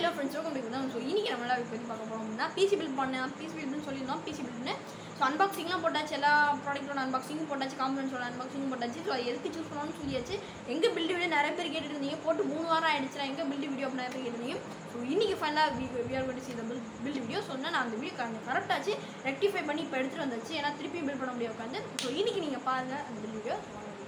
hello friends welcome தான் so இன்னைக்கு நம்ம எல்லாம் பற்றி பார்க்க போகிறோம் அப்படின்னா பிசி பில் பண்ணேன் பிசி பில்னு சொல்லியிருந்தோம் பிசி பில்னு ஸோ அன்பாக்சிங்லாம் போட்டாச்சு எல்லா ப்ராடக்ட்டோட அன்பாக்சிங்கும் போட்டாச்சு காம்பனன்ஸோட அன்பாக்சிங்கும் போட்டாச்சு ஸோ எதுக்கு சூஸ் பண்ணணும்னு சொல்லியாச்சு எங்கே பில்டு வீடியோ நிறைய பேர் கேட்டுட்டு இருந்தீங்க போட்டு மூணு வாரம் ஆயிடுச்சு எங்கே பில்டு வீடியோ நிறைய பேர் கேட்டிருந்தீங்க ஸோ இன்னைக்கு ஃபைனலாக we are going to see the build build video சொன்னால் நான் அந்த வீடியோ கரெக்டாச்சு ரெக்டிஃபை பண்ணி இப்போ எடுத்துகிட்டு வந்தாச்சு ஏன்னா திருப்பி பில் பண்ண முடியாது உட்காந்து ஸோ இன்னைக்கு நீங்கள் பாருங்கள் அந்த build video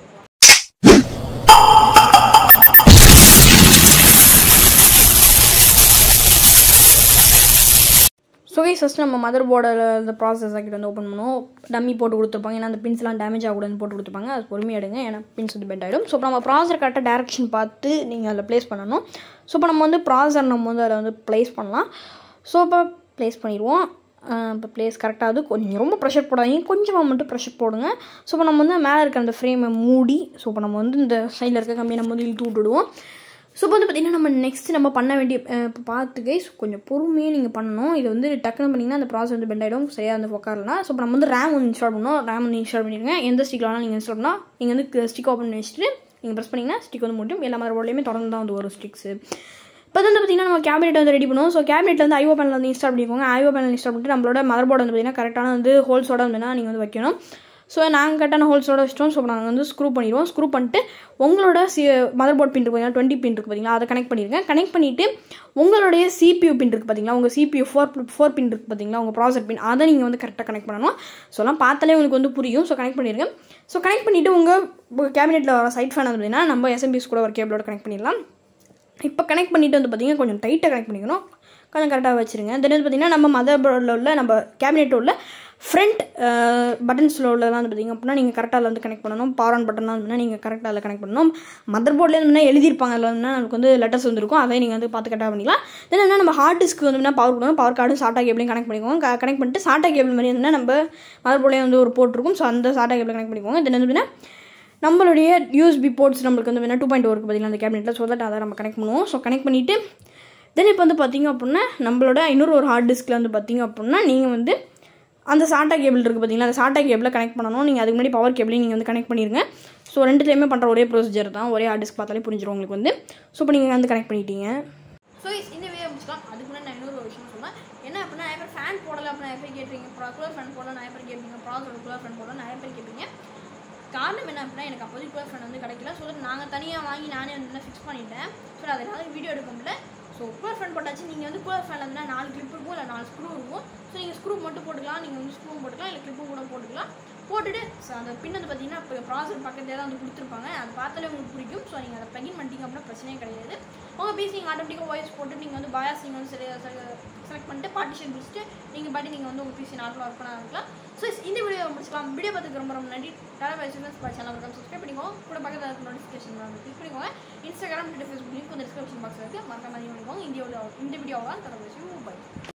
so guys first நம்ம மதர் போர்டில் இந்த ப்ராசஸ் ஆக்கிட்டு வந்து ஓப்பன் பண்ணுவோம் டம்மி போட்டு கொடுத்துருப்பாங்க ஏன்னா அந்த பின்ஸ்லாம் டேமேஜ் ஆகக்கூடாதுன்னு போட்டு கொடுத்துருப்பாங்க அது பொறுமையாக எடுங்க ஏன்னா பின்ஸ் வந்து பெண்ட் ஆகிடும் ஸோ இப்போ நம்ம ப்ராசர் கரெக்டாக டேரக்ஷன் பார்த்து நீங்கள் அதில் ப்ளேஸ் பண்ணணும் ஸோ இப்போ நம்ம வந்து ப்ராசர் நம்ம வந்து அதில் வந்து ப்ளேஸ் பண்ணலாம் ஸோ இப்போ ப்ளேஸ் பண்ணிடுவோம் இப்போ ப்ளேஸ் கரெக்டாக கொஞ்சம் ரொம்ப ப்ரெஷர் போடாதீங்க கொஞ்சமாக மட்டும் ப்ரெஷர் போடுங்க ஸோ இப்போ நம்ம வந்து மேலே இருக்க அந்த ஃப்ரேமை மூடி ஸோ இப்போ நம்ம வந்து இந்த சைடில் இருக்க கம்மியை நம்ம வந்து இழுத்து விட்டுடுவோம் ஸோ இப்போ வந்து பார்த்திங்கன்னா நம்ம நெக்ஸ்ட் நம்ம பண்ண வேண்டிய இப்போ பார்த்து கைஸ் கொஞ்சம் பொறுமையாக நீங்கள் பண்ணணும் இது வந்து டக்குனு பண்ணிங்கன்னா அந்த ப்ராசஸ் வந்து பெண்ட் ஆகிடும் சரியாக வந்து உட்காரலாம் ஸோ இப்போ நம்ம வந்து ரேம் வந்து இன்ஸ்டால் பண்ணணும் ரேம் வந்து இன்ஸ்டால் பண்ணிடுங்க எந்த ஸ்டிக்கில் வேணாலும் நீங்கள் இன்ஸ்டால் பண்ணால் நீங்கள் வந்து ஸ்டிக் ஓப்பன் பண்ணி வச்சுட்டு நீங்கள் ப்ரெஸ் பண்ணிங்கன்னா ஸ்டிக் வந்து முடியும் எல்லா மாதிரி போர்ட்லேயுமே தொடர்ந்து தான் வந்து வரும் ஸ்டிக்ஸ் இப்போ வந்து பார்த்திங்கன்னா நம்ம கேபினெட் வந்து ரெடி பண்ணுவோம் ஸோ கேபினெட்டில் வந்து ஐஓ பேனல் வந்து இன்ஸ்டால் பண்ணிக்கோங்க ஐஓ பேனல் இன்ஸ்டால் பண்ணிட்டு நம்மளோட மதர் போர்டு வந்து பார்த்திங்கன்னா கரெக்டான வந்து ஹோல்ஸோட வந்து நீங்கள் வந்து வைக்கணும் ஸோ நாங்கள் கரெக்டான ஹோல்ஸோட வச்சிட்டோம் ஸோ நாங்கள் வந்து ஸ்க்ரூ பண்ணிடுவோம் ஸ்க்ரூ பண்ணிட்டு உங்களோட சி மதர் போர்ட் பின் இருக்கு பார்த்தீங்கன்னா டுவெண்ட்டி பின் இருக்குது பார்த்தீங்களா அதை கனெக்ட் பண்ணிடுங்க கனெக்ட் பண்ணிவிட்டு உங்களுடைய சிபியூ பின் இருக்குது பார்த்தீங்களா உங்கள் சிபியூ ஃபோர் ஃபோர் பின் இருக்குது பார்த்தீங்களா உங்கள் ப்ராசர் பின் அதை நீங்கள் வந்து கரெக்டாக கனெக்ட் பண்ணணும் ஸோ எல்லாம் பார்த்தாலே உங்களுக்கு வந்து புரியும் ஸோ கனெக்ட் பண்ணிடுங்க ஸோ கனெக்ட் பண்ணிவிட்டு உங்கள் கேபினெட்டில் வர சைட் ஃபேன் அப்படின்னா நம்ம எஸ்எம்பிஎஸ் கூட ஒரு கேபிளோட கனெக்ட் பண்ணிடலாம் இப்போ கனெக்ட் பண்ணிவிட்டு வந்து பார்த்திங்கன்னா கொஞ்சம் டைட்டாக கனெக்ட் பண்ணிக்கணும் கொஞ்சம் கரெக்டாக வச்சுருங்க தென் வந்து பார்த்திங்கன்னா நம்ம மதர் போர்டில் உள்ள நம்ம கேபினெட்டில் உள்ள ஃப்ரண்ட் பட்டன்ஸில் உள்ளதெல்லாம் வந்து பார்த்திங்க அப்படின்னா நீங்கள் கரெக்டாக அதில் வந்து கனெக்ட் பண்ணணும் பவர் ஆன் பட்டன்லாம் வந்து நீங்கள் கரெக்டாக அதில் கனெக்ட் பண்ணணும் மதர் போர்டில் வந்து எழுதியிருப்பாங்க அதில் வந்து நமக்கு வந்து லெட்டர்ஸ் வந்துருக்கும் அதை நீங்கள் வந்து பார்த்து கரெக்டாக பண்ணிக்கலாம் தென் என்ன நம்ம ஹார்ட் டிஸ்க்கு வந்து பவர் கொடுக்கணும் பவர் கார்டும் சாட்டா கேபிளையும் கனெக்ட் பண்ணிக்கோங்க கனெக்ட் பண்ணிட்டு சாட்டா கேபிள் மாதிரி வந்து நம்ம மதர் போர்ட்லேயே வந்து ஒரு போட்டிருக்கும் ஸோ அந்த சாட்டா கேபிளை கனெக்ட் பண்ணிக்கோங்க தென் வந்து நம்மளுடைய யூஎஸ்பி போர்ட்ஸ் நம்மளுக்கு வந்து வேணால் டூ பாயிண்ட் இருக்குது பார்த்தீங்கன்னா அந்த கேபினெட்டில் ஸோ தட் அதை நம்ம கனெக்ட் பண்ணுவோம் ஸோ கனெக்ட் பண்ணிவிட்டு தென் இப்போ வந்து பார்த்திங்க அப்படின்னா நம்மளோட இன்னொரு ஒரு ஹார்ட் டிஸ்கில் வந்து பார்த்திங்க அப்படின்னா நீங்கள் வந்து அந்த சாட்டா கேபிள் இருக்குது பார்த்தீங்களா அந்த சாட்டா கேபிளை கனெக்ட் பண்ணணும் நீங்கள் அதுக்கு முன்னாடி பவர் கேபிளையும் நீங்கள் வந்து கனெக்ட் பண்ணிடுங்க ஸோ ரெண்டுலேயுமே பண்ணுற ஒரே ப்ரொசீஜர் தான் ஒரே ஹார்ட் டிஸ்க் பார்த்தாலே புரிஞ்சிடும் உங்களுக்கு வந்து ஸோ இப்போ நீங்கள் வந்து கனெக்ட் பண்ணிட்டீங்க ஸோ இந்த வீடியோ முடிச்சுக்கலாம் அதுக்கு முன்னாடி நான் இன்னொரு விஷயம் சொல்லுவேன் என்ன அப்படின்னா நிறைய பேர் ஃபேன் போடலை அப்படின்னா நிறைய பேர் கேட்டுறீங்க கூலர் ஃபேன் போடல நிறைய பேர் கேட்பீங்க ப்ராசர் கூலர் ஃபேன் போடல நிறைய பேர் கேட்பீங்க காரணம் என்ன அப்படின்னா எனக்கு அப்போதைக்கு கூலர் ஃபேன் வந்து கிடைக்கல ஸோ நாங்கள் தனியாக வாங்கி நானே வந்து ஃபிக்ஸ் பண்ணிட்டேன் ஸோ அதனால வீடியோ எடுக்க முடியல ஸோ கூலர் ஃபேன் போட்டாச்சு நீங்கள் வந்து கூலர் ஃபேனில் இருந்தால் நாலு கிளிப் இருக்கும் இல்லை நாலு ஸ்க்ரூ இருக்கும் ஸோ நீங்கள் ஸ்க்ரூ மட்டும் போட்டுக்கலாம் நீங்கள் வந்து ஸ்க்ரூ போட்டுக்கலாம் இல்லை கிளிப்பும் கூட போட்டுக்கலாம் போட்டுட்டு ஸோ அந்த பின் வந்து பார்த்தீங்கன்னா இப்போ ப்ராசர் பக்கத்தில் தான் வந்து கொடுத்துருப்பாங்க அதை பார்த்தாலே உங்களுக்கு பிடிக்கும் ஸோ நீங்கள் அதை ப்ளகின் பண்ணிட்டீங்க அப்படின்னா பிரச்சனையே கிடையாது உங்கள் பிசி நீங்கள் ஆட்டோமேட்டிக்காக வாய்ஸ் போட்டு நீங்கள் வந்து பயாஸ் நீங்கள் வந்து செலக்ட் பண்ணிட்டு பார்ட்டிஷன் பிடிச்சிட்டு நீங்கள் பாட்டி நீங்கள் வந்து உங்கள் பிசி நார்மலாக ஒர்க் பண்ண இருக்கலாம் ஸோ இந்த வீடியோ முடிச்சுக்கலாம் வீடியோ பார்த்துக்கு ரொம்ப ரொம்ப நன்றி டேரா பிஸ்னஸ் சேனல் இருக்கும் சப்ஸ்கிரைப் பண்ணிக்கோங்க கூட பக்கத்தில் நோட்டிஃபிகேஷன் கிளிக் பண்ணிக்கோங்க இன்ஸ்டாகிராம் ட்விட்டர் ஃபேஸ்புக் லிங்க் வந்து டிஸ்கிரிப்ஷன் பாக்ஸில் இருக்குது மறக்காம பண்ணிக்கோங்க இந்த வீடியோ இந்த வீடியோவாக தர பை